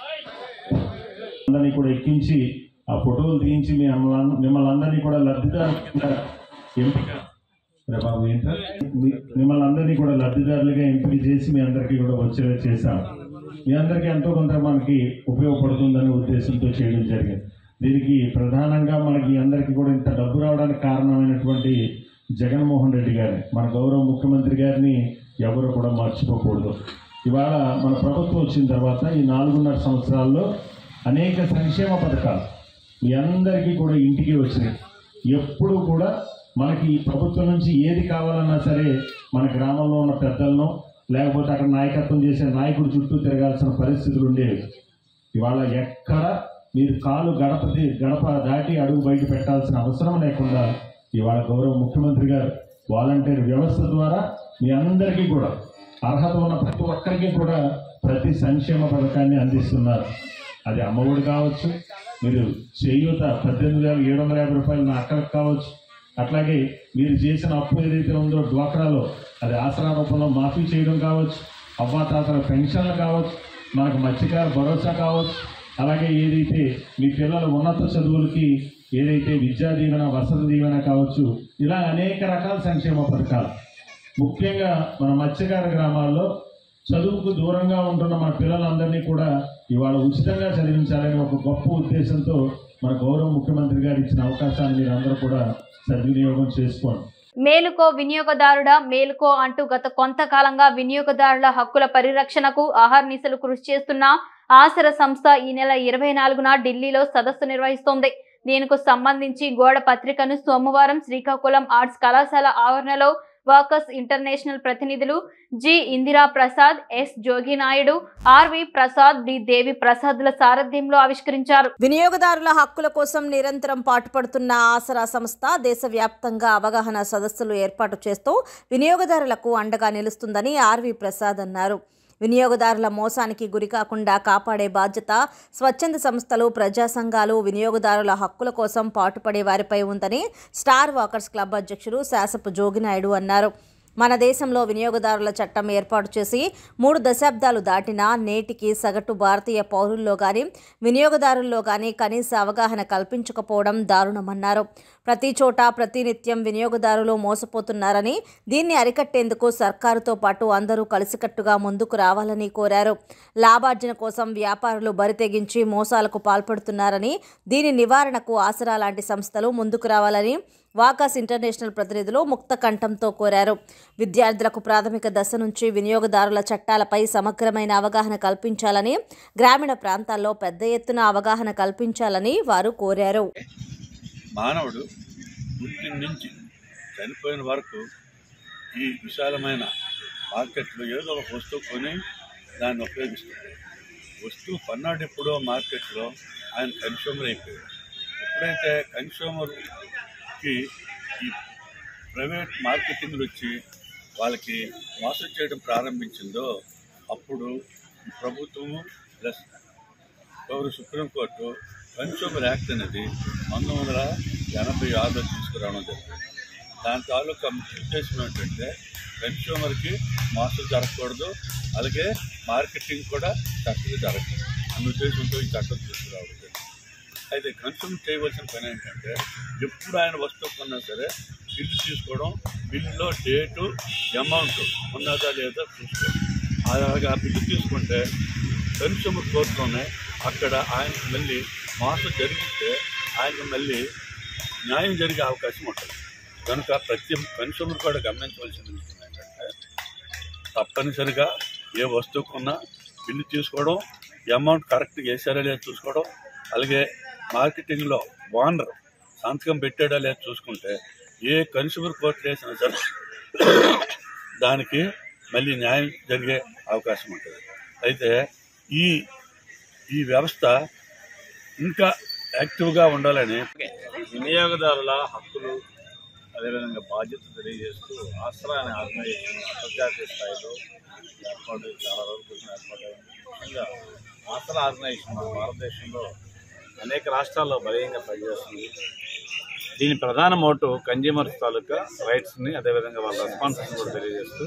అందరినీ కూడా ఎక్కించి ఆ ఫోటోలు తీయించి మీ అమ్మ- మిమ్మల్ని అందరినీ కూడా లబ్ధిదారు కింద ఎంపిక రే బాబు ఏంటో మీ- మిమ్మల్ని అందరినీ కూడా లబ్ధిదారులుగా ఎంపిక చేసి మీ అందరికీ కూడా వచ్చేలా చేశాం మీ అందరికీ ఎంతో కొంత మనకి ఉపయోగపడుతుందనే ఉద్దేశంతో చేయడం జరిగింది దీనికి ప్రధానంగా మనకి అందరికీ కూడా ఇంత డబ్బు రావడానికి కారణమైనటువంటి జగన్మోహన్ రెడ్డి గారిని మన గౌరవ ముఖ్యమంత్రి గారిని ఎవరు కూడా మర్చిపోకూడదు ఇవాళ మన ప్రభుత్వం వచ్చిన తర్వాత ఈ నాలుగున్నర సంవత్సరాల్లో అనేక సంక్షేమ పథకాలు మీ అందరికీ కూడా ఇంటికి వచ్చినాయి ఎప్పుడు కూడా మనకి ఈ ప్రభుత్వం నుంచి ఏది కావాలన్నా సరే మన గ్రామంలో ఉన్న పెద్దలను లేకపోతే అక్కడ నాయకత్వం చేసే నాయకుడు చుట్టూ తిరగాల్సిన పరిస్థితులు ఉండేవి ఇవాళ ఎక్కడ మీరు కాలు గడప ది- గడప దాటి అడుగు బయట పెట్టాల్సిన అవసరం లేకుండా ఇవాళ గౌరవ ముఖ్యమంత్రి గారు వాలంటీర్ వ్యవస్థ ద్వారా మీ అందరికీ కూడా అర్హత ఉన్న ప్రతి ఒక్కరికి కూడా ప్రతి సంక్షేమ పథకాన్ని అందిస్తున్నారు అది అమ్మఒడి కావచ్చు మీరు చేయూత పద్దెనిమిది వేల ఏడు వందల యాభై రూపాయలు నా అక్కడికి కావచ్చు అట్లాగే మీరు చేసిన అప్పు ఏదైతే ఉందో డ్వాక్రాలో అది ఆసరా రూపంలో మాఫీ చేయడం కావచ్చు అవ్వాతాతల పెన్షన్లు కావచ్చు మనకు మత్స్యకార భరోసా కావచ్చు అలాగే ఏదైతే మీ పిల్లల ఉన్నత చదువులకి ఏదైతే విద్యా దీవెన వసతి దీవెన కావచ్చు ఇలా అనేక రకాల సంక్షేమ పథకాలు ముఖ్యంగా మన మత్స్యకార గ్రామాల్లో చదువుకు దూరంగా ఉంటున్న మన పిల్లలందరినీ కూడా ఇవాళ ఉచితంగా చదివించాలని ఒక గొప్ప ఉద్దేశంతో మన గౌరవ ముఖ్యమంత్రి గారు ఇచ్చిన అవకాశాన్ని మీరు అందరూ కూడా సద్వినియోగం చేసుకోండి మేలుకో వినియోగదారుడా మేలుకో అంటూ గత కొంతకాలంగా వినియోగదారుల హక్కుల పరిరక్షణకు ఆహార్నిశలు కృషి చేస్తున్న ఆసర సంస్థ ఈ నెల ఇరవై నాలుగున ఢిల్లీలో సదస్సు నిర్వహిస్తోంది దీనికి సంబంధించి గోడ పత్రికను సోమవారం శ్రీకాకుళం ఆర్ట్స్ కళాశాల ఆవరణలో వర్కర్స్ ఇంటర్నేషనల్ ప్రతినిధులు G Indira Prasad S Joginaidu RV Prasad D Devi ప్రసాద్ల సారథ్యంలో ఆవిష్కరించారు వినియోగదారుల హక్కుల కోసం నిరంతరం పాటుపడుతున్న ఆసరా సంస్థ దేశవ్యాప్తంగా అవగాహన సదస్సులు ఏర్పాటు చేస్తూ వినియోగదారులకు అండగా నిలుస్తుందని ఆర్వి ప్రసాద్ అన్నారు వినియోగదారుల మోసానికి గురి కాకుండా కాపాడే బాధ్యత స్వచ్ఛంద సంస్థలు ప్రజా సంఘాలు వినియోగదారుల హక్కుల కోసం పాటుపడే వారిపై ఉందని స్టార్ వాకర్స్ క్లబ్ అధ్యక్షుడు శాసపు జోగినాయుడు అన్నారు మన దేశంలో వినియోగదారుల చట్టం ఏర్పాటు చేసి మూడు దశాబ్దాలు దాటినా నేటికి సగటు భారతీయ పౌరుల్లో కానీ వినియోగదారుల్లో కానీ కనీస అవగాహన కల్పించకపోవడం దారుణమన్నారు ప్రతి చోట ప్రతినిత్యం వినియోగదారులు మోసపోతున్నారని దీన్ని అరికట్టేందుకు సర్కారుతో పాటు అందరూ కలిసికట్టుగా ముందుకు రావాలని కోరారు లాభార్జన కోసం వ్యాపారులు బరితెగించి మోసాలకు పాల్పడుతున్నారని దీని నివారణకు ఆసరా లాంటి సంస్థలు ముందుకు రావాలని వాకాస్ ఇంటర్నేషనల్ ప్రతినిధులు ముక్త కంఠంతో కోరారు విద్యార్థులకు ప్రాథమిక దశ నుంచి వినియోగదారుల చట్టాలపై సమగ్రమైన అవగాహన కల్పించాలని గ్రామీణ ప్రాంతాల్లో పెద్ద ఎత్తున అవగాహన కల్పించాలని వారు కోరారు మానవుడు పుట్టిన నుంచి చనిపోయిన వరకు ఈ విశాలమైన మార్కెట్లో ఏదో ఒక వస్తువు కొని దాన్ని ఉపయోగిస్తుంది వస్తువు కొన్నాడు ఎప్పుడో మార్కెట్లో ఆయన కన్స్యూమర్ అయిపోయాడు ఎప్పుడైతే కన్స్యూమర్కి ఈ ప్రైవేట్ మార్కెటింగ్లు వచ్చి వాళ్ళకి మోసం చేయడం ప్రారంభించిందో అప్పుడు ఈ ప్రభుత్వము ప్లస్ గౌరవ సుప్రీంకోర్టు కన్స్యూమర్ యాక్ట్ అనేది పంతొమ్మిది వందల ఎనభై ఆరులో తీసుకురావడం జరిగింది దాని తాలూకా ముఖ్య ఉద్దేశం ఏంటంటే కన్స్యూమర్కి మోసం జరగకూడదు అలాగే మార్కెటింగ్ కూడా చక్కగా జరగకూడదు అన్న ఉద్దేశంతో ఈ చట్టం తీసుకురావడం జరిగింది అయితే కన్స్యూమర్ చేయవలసిన పని ఏంటంటే ఎప్పుడు ఆయన వస్తువు కొన్నా సరే బిల్లు తీసుకోవడం బిల్లులో డేటు అమౌంట్ ఉన్నదా లేదా చూసుకోవడం అలాగా బిల్లు తీసుకుంటే కన్స్యూమర్ కోర్టులోనే అక్కడ ఆయనకు మళ్ళీ మోసం జరిగితే ఆయనకు మళ్ళీ న్యాయం జరిగే అవకాశం ఉంటుంది కనుక ప్రతి కన్స్యూమర్ కూడా గమనించవలసిన విషయం ఏంటంటే తప్పనిసరిగా ఏ వస్తువు కొన్నా బిల్లు తీసుకోవడం అమౌంట్ కరెక్ట్గా వేసారా లేదా చూసుకోవడం అలాగే మార్కెటింగ్లో ఓనర్ సంతకం పెట్టాడా లేదా చూసుకుంటే ఏ కన్స్యూమర్ కోర్టు వేసినా సరే దానికి మళ్ళీ న్యాయం జరిగే అవకాశం ఉంటుంది అయితే ఈ ఈ వ్యవస్థ ఇంకా యాక్టివ్గా ఉండాలని వినియోగదారుల హక్కులు అదేవిధంగా బాధ్యత తెలియజేస్తూ ఆసరా అనే ఆర్గనైజేషన్ అంతర్జాతీయ స్థాయిలో ఏర్పాటు చాలా రోజుల క్రితం ఏర్పాటైంది ముఖ్యంగా ఆసరా ఆర్గనైజేషన్ మన భారతదేశంలో అనేక రాష్ట్రాల్లో బలీయంగా పనిచేస్తుంది దీని ప్రధాన మోటు కన్జ్యూమర్స్ తాలూకా రైట్స్ని అదేవిధంగా వాళ్ళ రెస్పాన్సిబిలిటీ కూడా తెలియజేస్తూ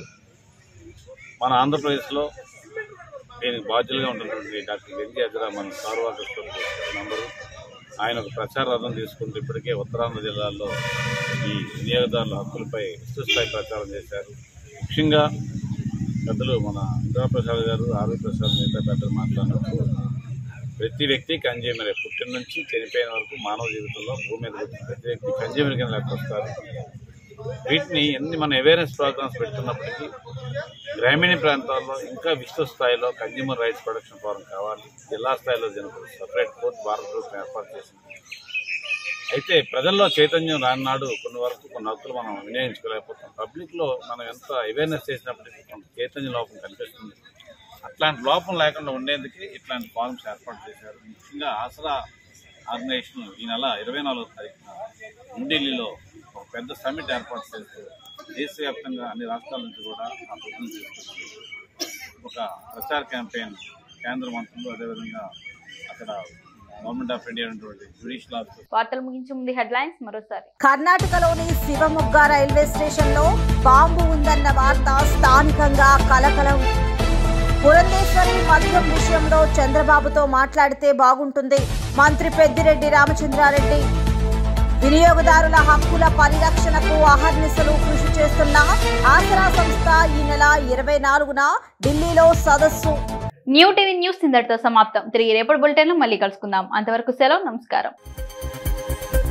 మన ఆంధ్రప్రదేశ్లో దీనికి బాధ్యులుగా ఉన్నటువంటి డాక్టర్ గంజి అజరామన్ సార్వాకర్ నంబరు ఆయన ఒక ప్రచార రథం తీసుకుంటూ ఇప్పటికే ఉత్తరాంధ్ర జిల్లాల్లో ఈ వినియోగదారుల హక్కులపై విస్తృతస్థాయి ప్రచారం చేశారు ముఖ్యంగా పెద్దలు మన ఇంద్రప్రసాద్ గారు ఆర్వి ప్రసాద్ మిగతా పెద్దలు మాట్లాడినప్పుడు ప్రతి వ్యక్తి కన్జ్యూమరే పుట్టిన నుంచి చనిపోయిన వరకు మానవ జీవితంలో భూమి మీద పుట్టిన ప్రతి వ్యక్తి కన్జ్యూమర్ కింద లెక్క వస్తారు వీటిని ఎన్ని మన అవేర్నెస్ ప్రోగ్రామ్స్ పెడుతున్నప్పటికీ గ్రామీణ ప్రాంతాల్లో ఇంకా విస్తృత స్థాయిలో కన్జ్యూమర్ రైట్స్ ప్రొడక్షన్ ఫోరం కావాలి జిల్లా స్థాయిలో దీనికి సపరేట్ కోర్టు భారత ప్రభుత్వం ఏర్పాటు చేసింది అయితే ప్రజల్లో చైతన్యం రానాడు కొన్ని వరకు కొన్ని హక్కులు మనం వినియోగించుకోలేకపోతాం పబ్లిక్లో మనం ఎంత అవేర్నెస్ చేసినప్పటికీ కొంత చైతన్య లోపం కనిపిస్తుంది అట్లాంటి లోపం లేకుండా ఉండేందుకు ఇట్లాంటి ఫార్మ్స్ ఏర్పాటు చేశారు ముఖ్యంగా ఆసరా ఆర్గనైజేషన్ ఈ నెల ఇరవై నాలుగో తారీఖున న్యూఢిల్లీలో ఒక పెద్ద సమ్మిట్ ఏర్పాటు చేస్తూ దేశవ్యాప్తంగా అన్ని రాష్ట్రాల నుంచి కూడా ఆ ప్రభుత్వం తీసుకొచ్చి ఒక ప్రచార క్యాంపెయిన్ కేంద్ర మంత్రులు అదేవిధంగా అక్కడ గవర్నమెంట్ ఆఫ్ ఇండియా ఉన్నటువంటి జ్యుడిషియల్ ఆఫీసర్ వార్తలు ముగించే ముందు హెడ్లైన్స్ మరోసారి కర్ణాటకలోని శివమొగ్గ రైల్వే స్టేషన్లో బాంబు ఉందన్న వార్త స్థానికంగా కలకలం పురంధేశ్వరి మద్యం విషయంలో చంద్రబాబుతో మాట్లాడితే బాగుంటుంది మంత్రి పెద్దిరెడ్డి రామచంద్రారెడ్డి వినియోగదారుల హక్కుల పరిరక్షణకు అహర్నిశలు కృషి చేస్తున్న ఆసరా సంస్థ ఈ నెల ఇరవై నాలుగున ఢిల్లీలో సదస్సు న్యూ టీవీ న్యూస్ ఇంతటితో సమాప్తం తిరిగి రేపటి బులెటిన్లో మళ్ళీ కలుసుకుందాం అంతవరకు సెలవు నమస్కారం